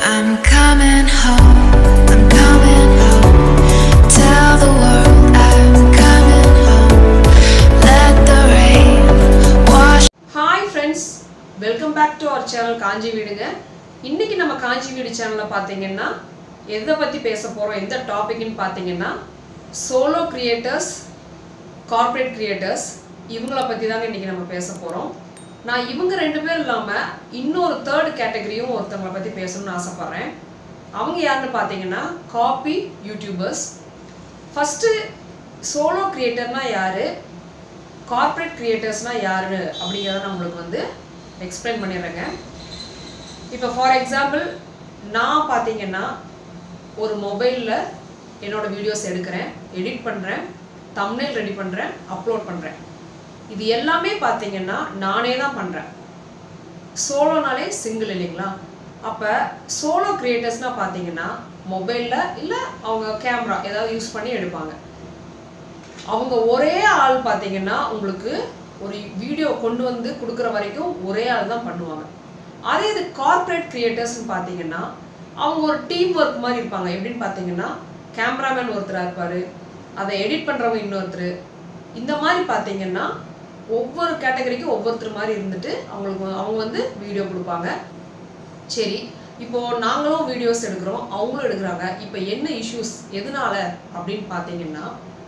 I'm coming home. I'm coming home. Tell the world I'm coming home. Let the rain wash. Hi friends welcome back to our channel Kanchi வீடுங்க இன்னைக்கு நம்ம காஞ்சி வீடு சேனலில் பார்த்தீங்கன்னா எதை பற்றி பேச போகிறோம் எந்த டாபிக்னு பார்த்தீங்கன்னா சோலோ கிரியேட்டர்ஸ் கார்ப்பரேட் கிரியேட்டர்ஸ் இவங்கள பற்றி தாங்க இன்றைக்கி நம்ம பேச போகிறோம் நான் இவங்க ரெண்டு பேர் இல்லாமல் இன்னொரு தேர்ட் கேட்டகரியும் ஒருத்தவங்களை பற்றி பேசணும்னு ஆசைப்பட்றேன் அவங்க யாருன்னு பார்த்தீங்கன்னா காப்பி யூடியூபர்ஸ் ஃபஸ்ட்டு சோலோ கிரியேட்டர்னா யாரு கார்ப்பரேட் கிரியேட்டர்ஸ்னால் யாரு அப்படிங்கிறத நான் உங்களுக்கு வந்து எக்ஸ்பிளைன் பண்ணிடுறேங்க இப்போ ஃபார் எக்ஸாம்பிள் நான் பார்த்தீங்கன்னா ஒரு மொபைலில் என்னோட வீடியோஸ் எடுக்கிறேன் எடிட் பண்ணுறேன் தம்ப்நெயில் ரெடி பண்ணுறேன் அப்லோட் பண்ணுறேன் இது எல்லாமே பார்த்தீங்கன்னா நானே தான் பண்ணுறேன் சோலோனாலே சிங்கிள் இல்லைங்களா அப்போ சோலோ கிரியேட்டர்ஸ்னால் பார்த்தீங்கன்னா மொபைலில் இல்லை அவங்க கேமரா ஏதாவது யூஸ் பண்ணி எடுப்பாங்க அவங்க ஒரே ஆள் பார்த்தீங்கன்னா உங்களுக்கு ஒரு வீடியோ கொண்டு வந்து கொடுக்குற வரைக்கும் ஒரே ஆள் தான் பண்ணுவாங்க அதே இது கார்ப்பரேட் கிரியேட்டர்ஸ்னு பார்த்தீங்கன்னா அவங்க ஒரு டீம் ஒர்க் மாதிரி இருப்பாங்க எப்படின்னு பார்த்தீங்கன்னா கேமராமேன் ஒருத்தராக இருப்பார் அதை எடிட் பண்ணுறவங்க இன்னொருத்தர் இந்த மாதிரி பார்த்தீங்கன்னா ஒவ்வொரு கேட்டகரிக்கும் ஒவ்வொருத்தர் மாதிரி இருந்துட்டு அவங்களுக்கு அவங்க வந்து வீடியோ கொடுப்பாங்க சரி இப்போ நாங்களும் வீடியோஸ் எடுக்கிறோம் அவங்களும் எடுக்கிறாங்க இப்போ என்ன இஷ்யூஸ் எதனால அப்படின்னு பார்த்தீங்கன்னா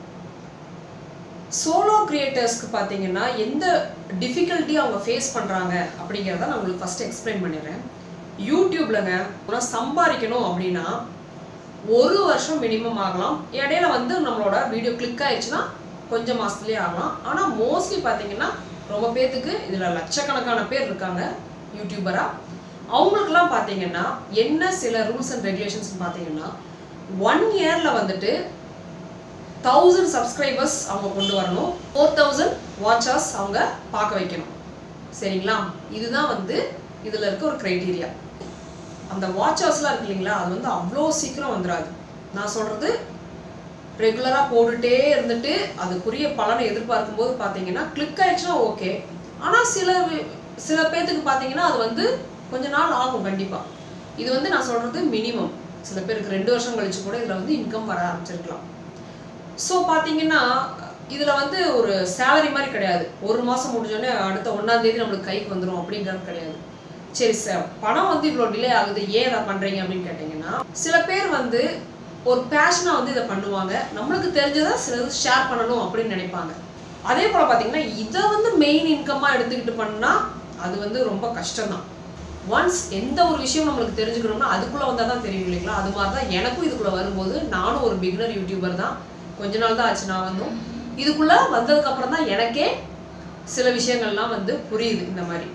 சோலோ கிரியேட்டர்ஸ்க்கு பார்த்தீங்கன்னா எந்த டிஃபிகல்ட்டி அவங்க ஃபேஸ் பண்ணுறாங்க அப்படிங்கிறத நான் உங்களுக்கு ஃபஸ்ட்டு எக்ஸ்பிளைன் பண்ணிடுறேன் யூடியூப்லங்க ஒரு சம்பாதிக்கணும் அப்படின்னா ஒரு வருஷம் மினிமம் ஆகலாம் இடையில வந்து நம்மளோட வீடியோ கிளிக் ஆயிடுச்சுன்னா கொஞ்சம் மாதத்துலேயே ஆகலாம் ஆனால் மோஸ்ட்லி பார்த்தீங்கன்னா ரொம்ப பேர்த்துக்கு இதில் லட்சக்கணக்கான பேர் இருக்காங்க யூடியூபராக அவங்களுக்குலாம் பார்த்தீங்கன்னா என்ன சில ரூல்ஸ் அண்ட் ரெகுலேஷன்ஸ் பார்த்தீங்கன்னா ஒன் இயரில் வந்துட்டு தௌசண்ட் சப்ஸ்கிரைபர்ஸ் அவங்க கொண்டு வரணும் ஃபோர் தௌசண்ட் வாட்சர்ஸ் அவங்க பார்க்க வைக்கணும் சரிங்களா இதுதான் வந்து இதில் இருக்க ஒரு க்ரைட்டீரியா அந்த வாட்சர்ஸ்லாம் இருக்கு இல்லைங்களா அது வந்து அவ்வளோ சீக்கிரம் வந்துடாது நான் சொல்கிறது ரெகுலராக போட்டுட்டே இருந்துட்டு அதுக்குரிய பலனை எதிர்பார்க்கும் போது பார்த்தீங்கன்னா கிளிக் ஆயிடுச்சுன்னா ஓகே ஆனால் சில வி- சில பேர்த்துக்கு பார்த்தீங்கன்னா அது வந்து கொஞ்ச நாள் ஆகும் கண்டிப்பாக இது வந்து நான் சொல்கிறது மினிமம் சில பேருக்கு ரெண்டு வருஷம் கழிச்சு கூட இதில் வந்து இன்கம் வர ஆரம்பிச்சிருக்கலாம் ஸோ பார்த்தீங்கன்னா இதில் வந்து ஒரு சேலரி மாதிரி கிடையாது ஒரு மாதம் முடிஞ்சோடனே அடுத்த ஒன்றாம் தேதி நம்மளுக்கு கைக்கு வந்துடும் அப்படிங்கிறது கிடையாது சரி சார் பணம் வந்து இவ்வளோ டிலே ஆகுது ஏன் இதை பண்ணுறீங்க அப்படின்னு கேட்டிங்கன்னா சில பேர் வந்து ஒரு பேஷனாக வந்து இதை பண்ணுவாங்க நம்மளுக்கு தெரிஞ்சதை சிலது ஷேர் பண்ணணும் அப்படின்னு நினைப்பாங்க அதே போல் பார்த்தீங்கன்னா இதை வந்து மெயின் இன்கமாக எடுத்துக்கிட்டு பண்ணால் அது வந்து ரொம்ப கஷ்டம்தான் ஒன்ஸ் எந்த ஒரு விஷயம் நம்மளுக்கு தெரிஞ்சுக்கணும்னா அதுக்குள்ளே வந்தால் தான் தெரியும் இல்லைங்களா அது மாதிரி தான் எனக்கும் இதுக்குள்ளே வரும்போது நானும் ஒரு பிகினர் யூடியூபர் தான் கொஞ்ச நாள் தான் ஆச்சு நான் வந்தும் இதுக்குள்ளே வந்ததுக்கப்புறம் தான் எனக்கே சில விஷயங்கள்லாம் வந்து புரியுது இந்த மாதிரி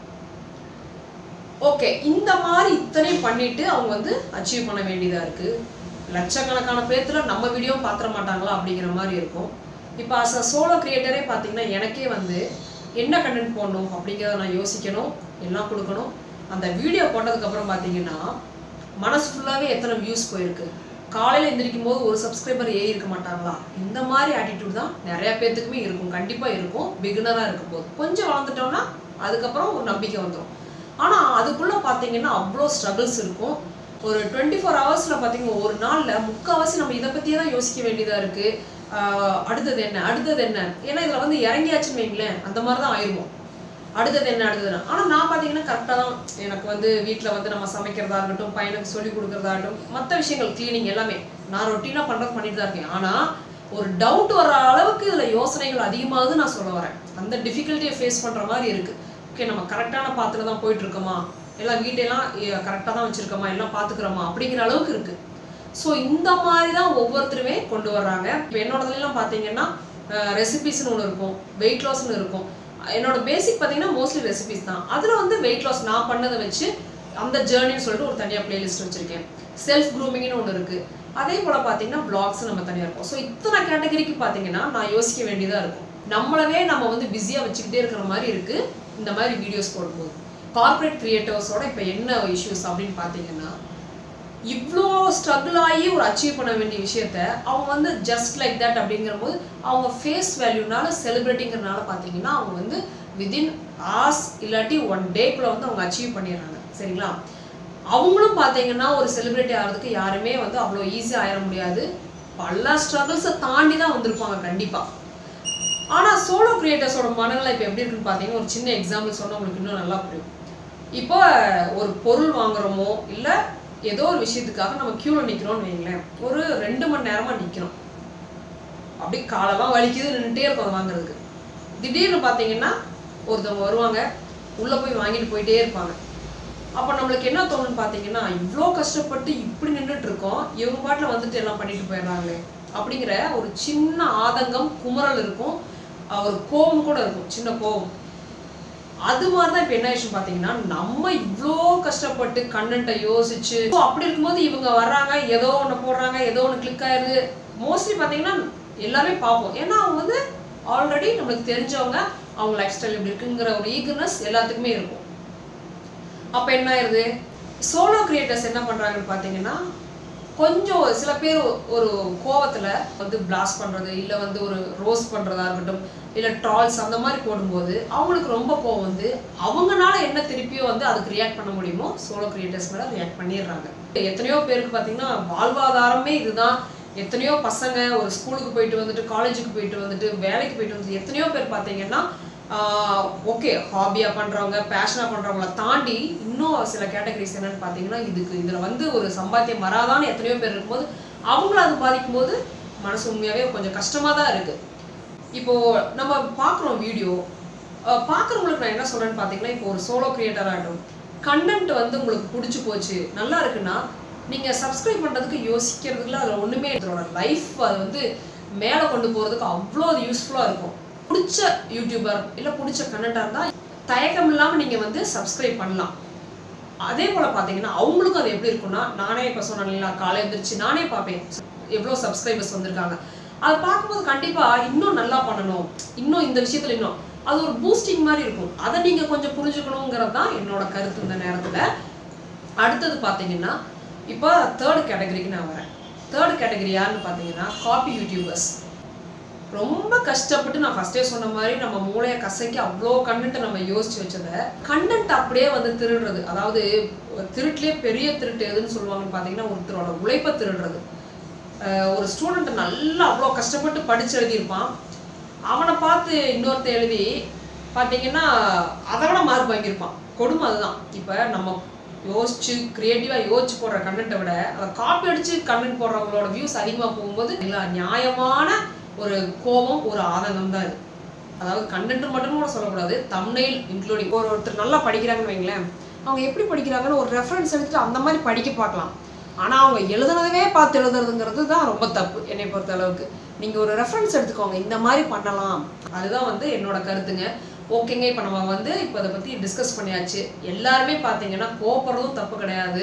ஓகே இந்த மாதிரி இத்தனையும் பண்ணிட்டு அவங்க வந்து அச்சீவ் பண்ண வேண்டியதா இருக்கு லட்சக்கணக்கான பேர்த்துல நம்ம வீடியோ பாத்திர மாட்டாங்களா அப்படிங்கிற மாதிரி இருக்கும் இப்போ அஸ் அ சோலோ கிரியேட்டரே பார்த்தீங்கன்னா எனக்கே வந்து என்ன கண்டென்ட் போடணும் அப்படிங்கிறத நான் யோசிக்கணும் எல்லாம் கொடுக்கணும் அந்த வீடியோ போட்டதுக்கப்புறம் பார்த்தீங்கன்னா மனசு ஃபுல்லாகவே எத்தனை வியூஸ் போயிருக்கு காலையில் எந்திரிக்கும் போது ஒரு சப்ஸ்கிரைபர் ஏறி இருக்க மாட்டாங்களா இந்த மாதிரி ஆட்டிடியூட் தான் நிறைய பேர்த்துக்குமே இருக்கும் கண்டிப்பாக இருக்கும் பிகினராக இருக்கும் போது கொஞ்சம் வளர்ந்துட்டோம்னா அதுக்கப்புறம் ஒரு நம்பிக்கை வந்துடும் ஆனால் அதுக்குள்ளே பார்த்தீங்கன்னா அவ்வளோ ஸ்ட்ரகிள்ஸ் இருக்கும் ஒரு டுவெண்ட்டி ஃபோர் ஹவர்ஸில் பார்த்தீங்கன்னா ஒரு நாளில் முக்கால்வாசி நம்ம இதை பற்றியே தான் யோசிக்க வேண்டியதாக இருக்குது அடுத்தது என்ன அடுத்தது என்ன ஏன்னா இதில் வந்து இறங்கியாச்சுன்னு வைங்களேன் அந்த மாதிரி தான் ஆயிடுவோம் அடுத்தது என்ன அடுத்தது என்ன ஆனால் நான் பார்த்தீங்கன்னா கரெக்டாக தான் எனக்கு வந்து வீட்டில் வந்து நம்ம சமைக்கிறதா இருக்கட்டும் பையனுக்கு சொல்லி கொடுக்குறதா இருக்கட்டும் மற்ற விஷயங்கள் க்ளீனிங் எல்லாமே நான் ரொட்டீனாக பண்ணுறது பண்ணிட்டு தான் இருக்கேன் ஆனால் ஒரு டவுட் வர அளவுக்கு இதில் யோசனைகள் அதிகமாகுது நான் சொல்ல வரேன் அந்த டிஃபிகல்ட்டியை ஃபேஸ் பண்ணுற மாதிரி இருக்குது ஓகே நம்ம கரெக்டான பாத்துல தான் போயிட்டு இருக்கோமா எல்லாம் வீட்டையெல்லாம் கரெக்டாக தான் வச்சுருக்கோமா எல்லாம் பார்த்துக்கிறோமா அப்படிங்கிற அளவுக்கு இருக்குது ஸோ இந்த மாதிரி தான் ஒவ்வொருத்தருமே கொண்டு வர்றாங்க இப்போ என்னோடதுலாம் பார்த்தீங்கன்னா ரெசிபிஸ்னு ஒன்று இருக்கும் வெயிட் லாஸ்னு இருக்கும் என்னோட பேசிக் பார்த்தீங்கன்னா மோஸ்ட்லி ரெசிபிஸ் தான் அதில் வந்து வெயிட் லாஸ் நான் பண்ணதை வச்சு அந்த ஜேர்னின்னு சொல்லிட்டு ஒரு தனியாக பிளேலிஸ்ட் வச்சுருக்கேன் செல்ஃப் க்ரூமிங்னு ஒன்று இருக்குது அதே போல் பார்த்தீங்கன்னா vlogs நம்ம தனியாக இருக்கும் ஸோ இத்தனை கேட்டகரிக்கு பார்த்தீங்கன்னா நான் யோசிக்க வேண்டியதாக இருக்கும் நம்மளவே நம்ம வந்து பிஸியாக வச்சுக்கிட்டே இருக்கிற மாதிரி இருக்குது இந்த மாதிரி வீடியோஸ் போடும்போது கார்ப்பரேட் கிரியேட்டர்ஸோட இப்போ என்ன இஷ்யூஸ் அப்படின்னு பார்த்தீங்கன்னா இவ்வளோ ஸ்ட்ரகிள் ஆகி ஒரு அச்சீவ் பண்ண வேண்டிய விஷயத்த அவங்க வந்து ஜஸ்ட் லைக் தட் அப்படிங்கிற போது அவங்க ஃபேஸ் வேல்யூனால செலிப்ரிட்டிங்கிறனால பார்த்தீங்கன்னா அவங்க வந்து விதின் hours இல்லாட்டி ஒன் டேக்குள்ளே வந்து அவங்க அச்சீவ் பண்ணிடுறாங்க சரிங்களா அவங்களும் பார்த்தீங்கன்னா ஒரு செலிபிரிட்டி ஆகிறதுக்கு யாருமே வந்து அவ்வளோ ஈஸியாக ஆயிட முடியாது பல ஸ்ட்ரகிள்ஸை தாண்டி தான் வந்திருப்பாங்க கண்டிப்பாக ஆனால் சோலோ கிரியேட்டர்ஸோட மனநிலை இப்போ எப்படி இருக்குன்னு பார்த்தீங்கன்னா ஒரு சின்ன எக்ஸாம்பிள் சொன்னால் உங்களுக்கு இன்னும் நல்லா புரியும் இப்போ ஒரு பொருள் வாங்குறோமோ இல்லை ஏதோ ஒரு விஷயத்துக்காக நம்ம க்யூவில் நிற்கிறோம்னு வைங்களேன் ஒரு ரெண்டு மணி நேரமாக நிற்கிறோம் அப்படி காலெல்லாம் வலிக்குது நின்றுட்டே இருக்கும் அதை வாங்குறதுக்கு திடீர்னு பார்த்தீங்கன்னா ஒருத்தவங்க வருவாங்க உள்ளே போய் வாங்கிட்டு போயிட்டே இருப்பாங்க அப்போ நம்மளுக்கு என்ன தோணுன்னு பார்த்தீங்கன்னா இவ்வளோ கஷ்டப்பட்டு இப்படி நின்றுட்டு இருக்கோம் இவங்க பாட்டில் வந்துட்டு எல்லாம் பண்ணிட்டு போயிடுறாங்களே அப்படிங்கிற ஒரு சின்ன ஆதங்கம் குமுறல் இருக்கும் அஹ் ஒரு கோபம் கூட இருக்கும் சின்ன கோபம் அது மாதிரி தான் இப்போ என்ன ஆயிடுச்சுன்னு பார்த்தீங்கன்னா நம்ம இவ்வளோ கஷ்டப்பட்டு கண்டென்ட்டை யோசிச்சு so அப்படி இருக்கும்போது இவங்க வர்றாங்க ஏதோ ஒன்று போடுறாங்க ஏதோ ஒன்று கிளிக் ஆயிருது மோஸ்ட்லி பார்த்தீங்கன்னா எல்லாமே பார்ப்போம் ஏன்னா அவங்க வந்து ஆல்ரெடி நம்மளுக்கு தெரிஞ்சவங்க அவங்க லைஃப் ஸ்டைல் எப்படி இருக்குங்கிற ஒரு ஈகர்னஸ் எல்லாத்துக்குமே இருக்கும் அப்போ என்ன ஆயிருது சோலோ கிரியேட்டர்ஸ் என்ன பண்ணுறாங்கன்னு பார்த்தீங்கன்னா கொஞ்சம் சில பேர் ஒரு கோவத்துல வந்து பிளாஸ்ட் பண்றது இல்லை வந்து ஒரு ரோஸ் பண்றதா இருக்கட்டும் இல்லை ட்ரால்ஸ் அந்த மாதிரி போடும்போது அவங்களுக்கு ரொம்ப கோவம் வந்து அவங்கனால என்ன திருப்பியும் வந்து அதுக்கு ரியாக்ட் பண்ண முடியுமோ சோலோ கிரியேட்டர்ஸ் மேலே ரியாக்ட் பண்ணிடுறாங்க எத்தனையோ பேருக்கு பார்த்தீங்கன்னா வாழ்வாதாரமே இதுதான் எத்தனையோ பசங்க ஒரு ஸ்கூலுக்கு போயிட்டு வந்துட்டு காலேஜுக்கு போயிட்டு வந்துட்டு வேலைக்கு போயிட்டு வந்துட்டு எத்தனையோ பேர் பார்த்தீங்கன்னா ஓகே ஹாபியாக பண்ணுறவங்க பேஷனாக பண்ணுறவங்கள தாண்டி இன்னும் சில கேட்டகரிஸ் என்னன்னு பார்த்தீங்கன்னா இதுக்கு இதில் வந்து ஒரு சம்பாத்தியம் வராதான்னு எத்தனையோ பேர் இருக்கும்போது அவங்கள அது பாதிக்கும் போது மனசு உண்மையாகவே கொஞ்சம் கஷ்டமாக தான் இருக்குது இப்போது நம்ம பார்க்குறோம் வீடியோ பார்க்குறவங்களுக்கு நான் என்ன சொல்கிறேன்னு பார்த்தீங்கன்னா இப்போ ஒரு சோலோ கிரியேட்டர் ஆகட்டும் கண்டென்ட் வந்து உங்களுக்கு பிடிச்சி போச்சு நல்லா இருக்குன்னா நீங்கள் சப்ஸ்கிரைப் பண்ணுறதுக்கு யோசிக்கிறதுக்குலாம் அதில் ஒன்றுமே இதோட லைஃப் அது வந்து மேலே கொண்டு போகிறதுக்கு அவ்வளோ அது யூஸ்ஃபுல்லாக இருக்கும் பிடிச்ச யூடியூபர் இல்லை பிடிச்ச கண்டென்ட்டாக இருந்தால் தயக்கம் இல்லாமல் நீங்கள் வந்து சப்ஸ்கிரைப் பண்ணலாம் அதே போல் பார்த்தீங்கன்னா அவங்களுக்கும் அது எப்படி இருக்கும்னா நானே இப்போ சொன்னேன் இல்லைங்களா காலை எழுந்திரிச்சு நானே பார்ப்பேன் எவ்வளோ சப்ஸ்கிரைபர்ஸ் வந்திருக்காங்க அதை பார்க்கும்போது கண்டிப்பாக இன்னும் நல்லா பண்ணணும் இன்னும் இந்த விஷயத்தில் இன்னும் அது ஒரு பூஸ்டிங் மாதிரி இருக்கும் அதை நீங்கள் கொஞ்சம் புரிஞ்சுக்கணுங்கிறது தான் என்னோட கருத்து இந்த நேரத்தில் அடுத்தது பார்த்தீங்கன்னா இப்போ தேர்ட் கேட்டகரிக்கு நான் வரேன் தேர்ட் கேட்டகரி யாருன்னு பார்த்தீங்கன்னா காப்பி யூடியூபர்ஸ் ரொம்ப கஷ்டப்பட்டு நான் ஃபர்ஸ்டே சொன்ன மாதிரி நம்ம மூளையை கசக்கி அவ்வளோ கண்டென்ட்டை நம்ம யோசிச்சு வச்சதை கண்டென்ட் அப்படியே வந்து திருடுறது அதாவது திருட்டுலேயே பெரிய திருட்டு எதுன்னு சொல்லுவாங்கன்னு பார்த்தீங்கன்னா ஒருத்தரோட உழைப்பை திருடுறது அஹ் ஒரு ஸ்டூடெண்ட் நல்லா அவ்வளோ கஷ்டப்பட்டு படிச்சு எழுதியிருப்பான் அவனை பார்த்து இன்னொருத்தன் எழுதி பார்த்தீங்கன்னா அதை விட மார்க் வாங்கியிருப்பான் கொடுமை அதுதான் இப்போ நம்ம யோசிச்சு க்ரியேட்டிவாக யோசிச்சு போடுற கண்டென்ட்டை விட அதை காப்பி அடிச்சு கண்டென்ட் போடுறவங்களோட வியூஸ் அதிகமாக போகும்போது எல்லா நியாயமான ஒரு கோபம் ஒரு ஆதங்கம் தான் இது அதாவது கண்டென்ட் மட்டும் கூட சொல்லக்கூடாது தம்னைல் இன்க்ளூடிங் ஒரு ஒருத்தர் நல்லா படிக்கிறாங்கன்னு வைங்களேன் அவங்க எப்படி படிக்கிறாங்கன்னு ஒரு ரெஃபரன்ஸ் எடுத்துட்டு அந்த மாதிரி படிக்க பார்க்கலாம் ஆனால் அவங்க எழுதுனதவே பார்த்து எழுதுறதுங்கிறது தான் ரொம்ப தப்பு என்னை பொறுத்த அளவுக்கு நீங்கள் ஒரு ரெஃபரன்ஸ் எடுத்துக்கோங்க இந்த மாதிரி பண்ணலாம் அதுதான் வந்து என்னோட கருத்துங்க ஓகேங்க இப்போ நம்ம வந்து இப்போ அதை பற்றி டிஸ்கஸ் பண்ணியாச்சு எல்லாருமே பார்த்தீங்கன்னா கோப்படுறதும் தப்பு கிடையாது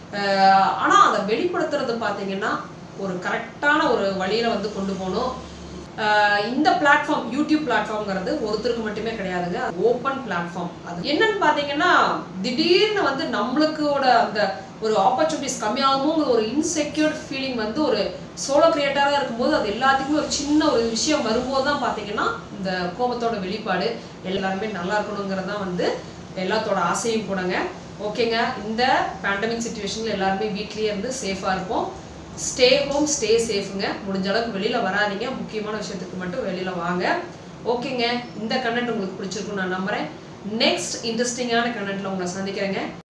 ஆனால் அதை வெளிப்படுத்துறது பார்த்தீங்கன்னா ஒரு கரெக்டான ஒரு வழியில் வந்து கொண்டு போகணும் ஆஹ் இந்த பிளாட்ஃபார்ம் யூடியூப் பிளாட்ஃபார்ம்ங்கிறது ஒருத்தருக்கு மட்டுமே கிடையாதுங்க ஓப்பன் பிளாட்ஃபார்ம் அது என்னன்னு பார்த்தீங்கன்னா திடீர்னு வந்து நம்மளுக்கோட அந்த ஒரு ஆப்பர்ச்சுனிட்டிஸ் கம்மியாகுமோங்கிற ஒரு இன்செக்யூர்ட் ஃபீலிங் வந்து ஒரு சோலோ கிரியேட்டராக இருக்கும்போது அது எல்லாத்துக்குமே ஒரு சின்ன ஒரு விஷயம் வரும்போது தான் பார்த்தீங்கன்னா இந்த கோபத்தோட வெளிப்பாடு எல்லாருமே நல்லா இருக்கணுங்கிறது தான் வந்து எல்லாத்தோட ஆசையும் கூடங்க ஓகேங்க இந்த பேண்டமிக் சுச்சுவேஷனில் எல்லாருமே வீட்லேயே இருந்து சேஃபாக இருப்போம் ஸ்டே ஹோம் ஸ்டே சேஃபுங்க முடிஞ்ச அளவுக்கு வெளியில் வராதீங்க முக்கியமான விஷயத்துக்கு மட்டும் வெளியில் வாங்க ஓகேங்க இந்த கண்டென்ட் உங்களுக்கு பிடிச்சிருக்குன்னு நான் நம்புகிறேன் நெக்ஸ்ட் இன்ட்ரெஸ்டிங்கான கண்டென்ட்டில் உங்களை சந்திக்கிறேங்க